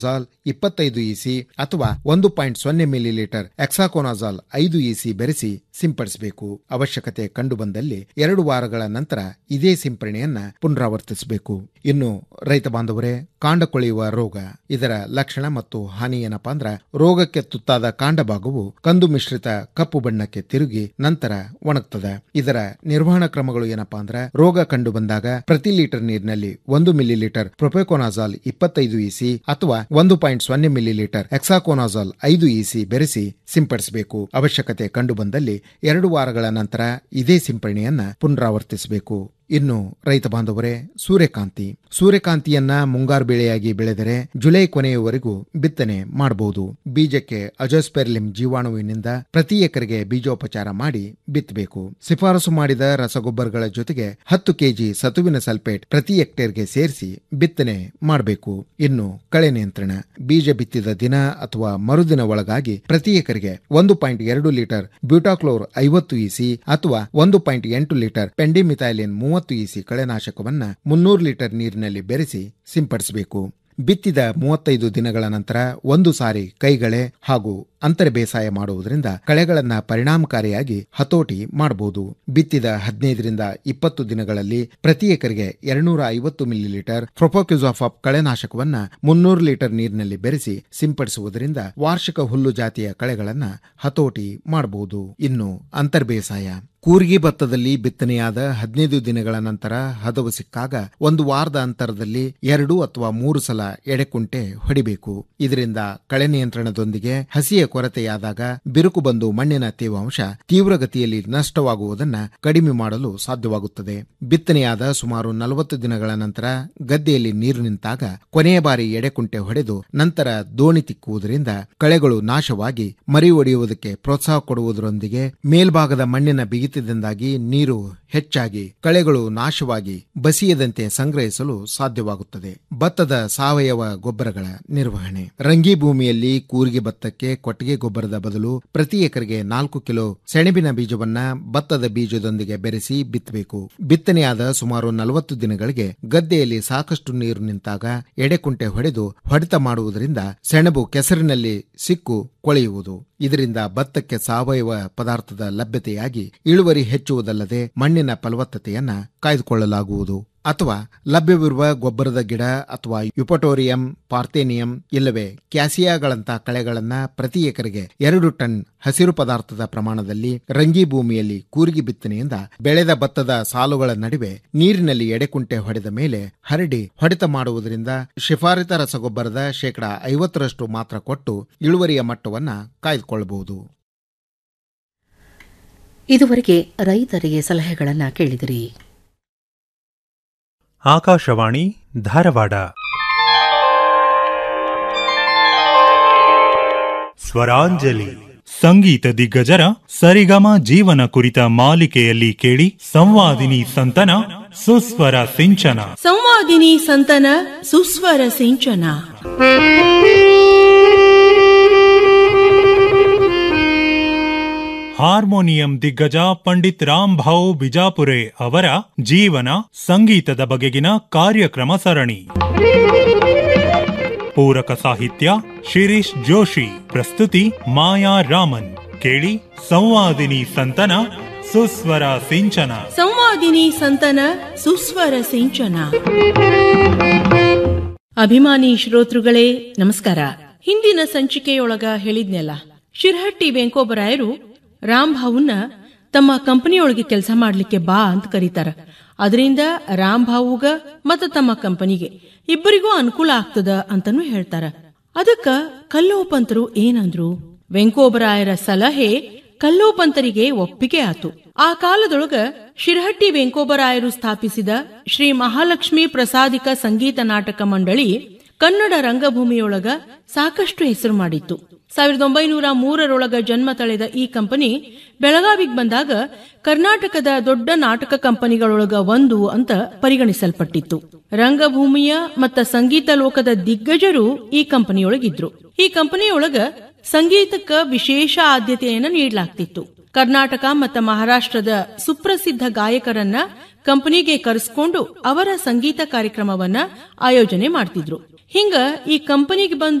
ಜಾಲ್ ಇಪ್ಪತ್ತೈದು ಇಸಿ ಅಥವಾ ಒಂದು ಪಾಯಿಂಟ್ ಸೊನ್ನೆ ಮಿಲಿಲೀಟರ್ ಎಕ್ಸಾಕೋನಾಜಾಲ್ ಐದು ಇಸಿ ಬೆರೆಸಿ ಸಿಂಪಡಿಸಬೇಕು ಅವಶ್ಯಕತೆ ಕಂಡುಬಂದಲ್ಲಿ ಎರಡು ವಾರಗಳ ನಂತರ ಇದೇ ಸಿಂಪರಣೆಯನ್ನ ಪುನರಾವರ್ತಿಸಬೇಕು ಇನ್ನು ರೈತ ಬಾಂಧವರೇ ಕಾಂಡ ಕೊಳೆಯುವ ರೋಗ ಇದರ ಲಕ್ಷಣ ಮತ್ತು ಹಾನಿ ಏನಪ್ಪಾ ಅಂದ್ರ ರೋಗಕ್ಕೆ ತುತ್ತಾದ ಕಾಂಡ ಭಾಗವು ಕಂದು ಮಿಶ್ರಿತ ಕಪ್ಪು ಬಣ್ಣಕ್ಕೆ ತಿರುಗಿ ನಂತರ ಒಣಗ್ತದೆ ಇದರ ನಿರ್ವಹಣಾ ಕ್ರಮಗಳು ಏನಪ್ಪಾ ಅಂದ್ರ ರೋಗ ಕಂಡು ಬಂದಾಗ ಪ್ರತಿ ಲೀಟರ್ ನೀರಿನಲ್ಲಿ ಒಂದು ಮಿಲಿ ಲೀಟರ್ ಪ್ರೊಪೆಕೋನಾಜಾಲ್ ಇಪ್ಪತ್ತೈದು ಇಸಿ ಅಥವಾ ಒಂದು ಪಾಯಿಂಟ್ ಸೊನ್ನೆ ಮಿಲಿ ಲೀಟರ್ ಎಕ್ಸಾಕೋನಾಜಾಲ್ ಐದು ಇಸಿ ಬೆರೆಸಿ ಸಿಂಪಡಿಸಬೇಕು ಅವಶ್ಯಕತೆ ಕಂಡು ಬಂದಲ್ಲಿ ಎರಡು ವಾರಗಳ ನಂತರ ಇದೇ ಸಿಂಪರಣೆಯನ್ನ ಪುನರಾವರ್ತಿಸಬೇಕು ಇನ್ನು ರೈತ ಬಾಂಧವರೇ ಸೂರ್ಯಕಾಂತಿ ಸೂರ್ಯಕಾಂತಿಯನ್ನ ಮುಂಗಾರು ಬೆಳೆಯಾಗಿ ಬೆಳೆದರೆ ಜುಲೈ ಕೊನೆಯವರೆಗೂ ಬಿತ್ತನೆ ಮಾಡಬಹುದು ಬೀಜಕ್ಕೆ ಅಜೋಸ್ಪೆರ್ಲಿಮ್ ಜೀವಾಣುವಿನಿಂದ ಪ್ರತಿ ಎಕರೆಗೆ ಬೀಜೋಪಚಾರ ಮಾಡಿ ಬಿತ್ತಬೇಕು ಶಿಫಾರಸು ಮಾಡಿದ ರಸಗೊಬ್ಬರಗಳ ಜೊತೆಗೆ ಹತ್ತು ಕೆಜಿ ಸತುವಿನ ಸಲ್ಫೇಟ್ ಪ್ರತಿ ಹೆಕ್ಟೇರ್ಗೆ ಸೇರಿಸಿ ಬಿತ್ತನೆ ಮಾಡಬೇಕು ಇನ್ನು ಕಳೆ ನಿಯಂತ್ರಣ ಬೀಜ ಬಿತ್ತಿದ ದಿನ ಅಥವಾ ಮರುದಿನ ಒಳಗಾಗಿ ಪ್ರತಿ ಎಕರೆಗೆ ಒಂದು ಪಾಯಿಂಟ್ ಎರಡು ಲೀಟರ್ ಬ್ಯೂಟಾಕ್ಲೋರ್ ಐವತ್ತು ಇಸಿ ಅಥವಾ ಒಂದು ಪಾಯಿಂಟ್ ಎಂಟು ಲೀಟರ್ ಪೆಂಡಿಮಿಥೈಲಿನ್ ಮೂವತ್ತು ಇಸಿ ಕಳೆನಾಶಕವನ್ನ ಮುನ್ನೂರು ಲೀಟರ್ ನೀರಿನಲ್ಲಿ ಬೆರೆಸಿ ಸಿಂಪಡಿಸಬೇಕು ಬಿತ್ತಿದ ಮೂವತ್ತೈದು ದಿನಗಳ ನಂತರ ಒಂದು ಸಾರಿ ಕೈಗಳೆ ಹಾಗೂ ಅಂತರ ಬೇಸಾಯ ಮಾಡುವುದರಿಂದ ಕಳೆಗಳನ್ನ ಪರಿಣಾಮಕಾರಿಯಾಗಿ ಹತೋಟಿ ಮಾಡಬಹುದು ಬಿತ್ತಿದ ಹದಿನೈದರಿಂದ ಇಪ್ಪತ್ತು ದಿನಗಳಲ್ಲಿ ಪ್ರತಿ ಎಕರೆಗೆ ಎರಡ್ನೂರ ಐವತ್ತು ಮಿಲಿ ಲೀಟರ್ ಪ್ರೊಪೋಕ್ಯುಸಾಫಾಪ್ ಕಳೆನಾಶಕವನ್ನ ಮುನ್ನೂರು ಲೀಟರ್ ನೀರಿನಲ್ಲಿ ಬೆರೆಸಿ ಸಿಂಪಡಿಸುವುದರಿಂದ ವಾರ್ಷಿಕ ಹುಲ್ಲು ಜಾತಿಯ ಕಳೆಗಳನ್ನ ಹತೋಟಿ ಮಾಡಬಹುದು ಇನ್ನು ಅಂತರ್ ಬೇಸಾಯ ಕೂರ್ಗಿ ಭತ್ತದಲ್ಲಿ ಬಿತ್ತನೆಯಾದ ಹದಿನೈದು ದಿನಗಳ ನಂತರ ಹದವು ಸಿಕ್ಕಾಗ ಒಂದು ವಾರದ ಅಂತರದಲ್ಲಿ ಎರಡು ಅಥವಾ ಮೂರು ಸಲ ಎಡೆಕುಂಟೆ ಹೊಡಿಬೇಕು ಇದರಿಂದ ಕಳೆ ನಿಯಂತ್ರಣದೊಂದಿಗೆ ಹಸಿಯ ಕೊರತೆಯಾದಾಗ ಬಿರುಕು ಬಂದು ಮಣ್ಣಿನ ತೇವಾಂಶ ತೀವ್ರಗತಿಯಲ್ಲಿ ನಷ್ಟವಾಗುವುದನ್ನ ಕಡಿಮೆ ಮಾಡಲು ಸಾಧ್ಯವಾಗುತ್ತದೆ ಬಿತ್ತನೆಯಾದ ಸುಮಾರು ನಲವತ್ತು ದಿನಗಳ ನಂತರ ಗದ್ದೆಯಲ್ಲಿ ನೀರು ನಿಂತಾಗ ಕೊನೆಯ ಬಾರಿ ಎಡೆಕುಂಟೆ ಹೊಡೆದು ನಂತರ ದೋಣಿ ತಿಕ್ಕುವುದರಿಂದ ಕಳೆಗಳು ನಾಶವಾಗಿ ಮರಿ ಒಡೆಯುವುದಕ್ಕೆ ಪ್ರೋತ್ಸಾಹ ಕೊಡುವುದರೊಂದಿಗೆ ಮೇಲ್ಭಾಗದ ಮಣ್ಣಿನ ಬಿಗಿತದಿಂದಾಗಿ ನೀರು ಹೆಚ್ಚಾಗಿ ಕಳೆಗಳು ನಾಶವಾಗಿ ಬಸಿಯದಂತೆ ಸಂಗ್ರಹಿಸಲು ಸಾಧ್ಯವಾಗುತ್ತದೆ ಭತ್ತದ ಸಾವಯವ ಗೊಬ್ಬರಗಳ ನಿರ್ವಹಣೆ ರಂಗಿ ಭೂಮಿಯಲ್ಲಿ ಕೂರಿಗೆ ಭತ್ತಕ್ಕೆ ಕೊಟ್ಟಿಗೆ ಗೊಬ್ಬರದ ಬದಲು ಪ್ರತಿ ಎಕರೆಗೆ ನಾಲ್ಕು ಕಿಲೋ ಸೆಣಬಿನ ಬೀಜವನ್ನ ಭತ್ತದ ಬೀಜದೊಂದಿಗೆ ಬೆರೆಸಿ ಬಿತ್ತಬೇಕು ಬಿತ್ತನೆಯಾದ ಸುಮಾರು ನಲವತ್ತು ದಿನಗಳಿಗೆ ಗದ್ದೆಯಲ್ಲಿ ಸಾಕಷ್ಟು ನೀರು ನಿಂತಾಗ ಎಡೆಕುಂಟೆ ಹೊಡೆದು ಹೊಡೆತ ಮಾಡುವುದರಿಂದ ಸೆಣಬು ಕೆಸರಿನಲ್ಲಿ ಸಿಕ್ಕು ಕೊಳೆಯುವುದು ಇದರಿಂದ ಭತ್ತಕ್ಕೆ ಸಾವಯವ ಪದಾರ್ಥದ ಲಭ್ಯತೆಯಾಗಿ ಇಳುವರಿ ಹೆಚ್ಚುವುದಲ್ಲದೆ ಮಣ್ಣಿನ ಫಲವತ್ತತೆಯನ್ನ ಕಾಯ್ದುಕೊಳ್ಳಲಾಗುವುದು ಅಥವಾ ಲಭ್ಯವಿರುವ ಗೊಬ್ಬರದ ಗಿಡ ಅಥವಾ ಯುಪಟೋರಿಯಂ ಪಾರ್ಥೇನಿಯಂ ಇಲ್ಲವೇ ಕ್ಯಾಸಿಯಾಗಳಂತ ಕಳೆಗಳನ್ನ ಪ್ರತಿ ಎಕರೆಗೆ ಎರಡು ಟನ್ ಹಸಿರು ಪದಾರ್ಥದ ಪ್ರಮಾಣದಲ್ಲಿ ರಂಗಿ ಭೂಮಿಯಲ್ಲಿ ಕೂರ್ಗಿ ಬಿತ್ತನೆಯಿಂದ ಬೆಳೆದ ಭತ್ತದ ಸಾಲುಗಳ ನಡುವೆ ನೀರಿನಲ್ಲಿ ಎಡೆಕುಂಟೆ ಹೊಡೆದ ಮೇಲೆ ಹರಡಿ ಹೊಡೆತ ಮಾಡುವುದರಿಂದ ಶಿಫಾರಿತ ರಸಗೊಬ್ಬರದ ಶೇಕಡ ಐವತ್ತರಷ್ಟು ಮಾತ್ರ ಕೊಟ್ಟು ಇಳುವರಿಯ ಮಟ್ಟವನ್ನ ಕಾಯ್ದುಕೊಳ್ಳಬಹುದು ಇದುವರೆಗೆ ರೈತರಿಗೆ ಸಲಹೆಗಳನ್ನು ಕೇಳಿದಿರಿ ಆಕಾಶವಾಣಿ ಧಾರವಾಡ ಸ್ವರಾಂಜಲಿ ಸಂಗೀತ ದಿಗ್ಗಜರ ಸರಿಗಮ ಜೀವನ ಕುರಿತ ಮಾಲಿಕೆಯಲ್ಲಿ ಕೇಳಿ ಸಂವಾದಿನಿ ಸಂತನ ಸುಸ್ವರ ಸಿಂಚನ ಸಂವಾದಿನಿ ಸಂತನ ಸುಸ್ವರ ಸಿಂಚನ ಹಾರ್ಮೋನಿಯಂ ದಿಗ್ಗಜ ಪಂಡಿತ್ ರಾಮ್ ಭಾವ್ ಬಿಜಾಪುರೆ ಅವರ ಜೀವನ ಸಂಗೀತದ ಬಗೆಗಿನ ಕಾರ್ಯಕ್ರಮ ಸರಣಿ ಪೂರಕ ಸಾಹಿತ್ಯ ಶಿರೀಶ್ ಜೋಶಿ ಪ್ರಸ್ತುತಿ ಮಾಯಾ ರಾಮನ್ ಕೇಳಿ ಸಂವಾದಿನಿ ಸಂತನ ಸುಸ್ವರ ಸಿಂಚನ ಸಂವಾದಿನಿ ಸಂತನ ಸುಸ್ವರ ಸಿಂಚನ ಅಭಿಮಾನಿ ಶ್ರೋತೃಗಳೇ ನಮಸ್ಕಾರ ಹಿಂದಿನ ಸಂಚಿಕೆಯೊಳಗ ಹೇಳಿದ್ನೆಲ್ಲ ಶಿರ್ಹಟ್ಟಿ ವೆಂಕೋಬರಾಯರು ರಾಮ್ ಭಾವುನ ತಮ್ಮ ಕಂಪನಿಯೊಳಗೆ ಕೆಲಸ ಮಾಡ್ಲಿಕ್ಕೆ ಬಾ ಅಂತ ಕರೀತಾರ ಅದರಿಂದ ರಾಮ್ ಭಾವುಗ ಮತ್ತ ತಮ್ಮ ಕಂಪನಿಗೆ ಇಬ್ಬರಿಗೂ ಅನುಕೂಲ ಆಗ್ತದ ಅಂತಾನು ಹೇಳ್ತಾರ ಅದಕ್ಕ ಕಲ್ಲೋಪಂತರು ಏನಂದ್ರು ವೆಂಕೋಬರಾಯರ ಸಲಹೆ ಕಲ್ಲೋಪಂತರಿಗೆ ಒಪ್ಪಿಗೆ ಆತು ಆ ಕಾಲದೊಳಗ ಶಿರಹಟ್ಟಿ ವೆಂಕೋಬರಾಯರು ಸ್ಥಾಪಿಸಿದ ಶ್ರೀ ಮಹಾಲಕ್ಷ್ಮಿ ಪ್ರಸಾದಿಕ ಸಂಗೀತ ನಾಟಕ ಮಂಡಳಿ ಕನ್ನಡ ರಂಗಭೂಮಿಯೊಳಗ ಸಾಕಷ್ಟು ಹೆಸರು ಮಾಡಿತ್ತು ಸಾವಿರದ ಒಂಬೈನೂರ ಮೂರರೊಳಗ ಜನ್ಮ ತಳೆದ ಈ ಕಂಪನಿ ಬೆಳಗಾವಿಗೆ ಬಂದಾಗ ಕರ್ನಾಟಕದ ದೊಡ್ಡ ನಾಟಕ ಕಂಪನಿಗಳೊಳಗ ಒಂದು ಅಂತ ಪರಿಗಣಿಸಲ್ಪಟ್ಟಿತ್ತು ರಂಗಭೂಮಿಯ ಮತ್ತ ಸಂಗೀತ ಲೋಕದ ದಿಗ್ಗಜರು ಈ ಕಂಪನಿಯೊಳಗಿದ್ರು ಈ ಕಂಪನಿಯೊಳಗ ಸಂಗೀತಕ್ಕ ವಿಶೇಷ ಆದ್ಯತೆಯನ್ನ ನೀಡಲಾಗ್ತಿತ್ತು ಕರ್ನಾಟಕ ಮತ್ತು ಮಹಾರಾಷ್ಟ್ರದ ಸುಪ್ರಸಿದ್ಧ ಗಾಯಕರನ್ನ ಕಂಪನಿಗೆ ಕರೆಸಿಕೊಂಡು ಅವರ ಸಂಗೀತ ಕಾರ್ಯಕ್ರಮವನ್ನ ಆಯೋಜನೆ ಮಾಡ್ತಿದ್ರು ಹಿಂಗ ಈ ಕಂಪನಿಗೆ ಬಂದ